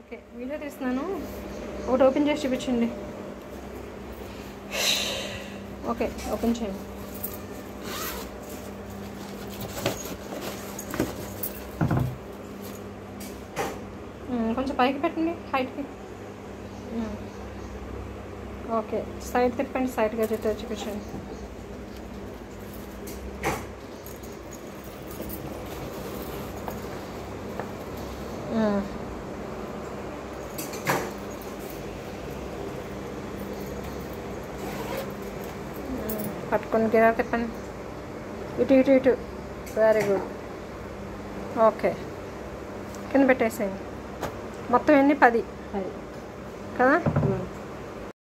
Okay video తీస్తున్నాను ఒకటి open చేసి చూపించండి ఓకే ఓపెన్ చేయండి మ్మ్, కొంచెం పైకి పెట్టండి హైట్కి మ్మ్. ఓకే సైడ్ తిప్పండి సైడ్గా చెట్టు చూపించండి మ్మ్. మ్మ్. పట్టుకొని గిరా తిప్పండి ఇటు ఇటు ఇటు వెరీ గుడ్ ఓకే కింద పెట్టేసేయండి మొత్తం ఎన్ని పది అది కదా ఉమ్.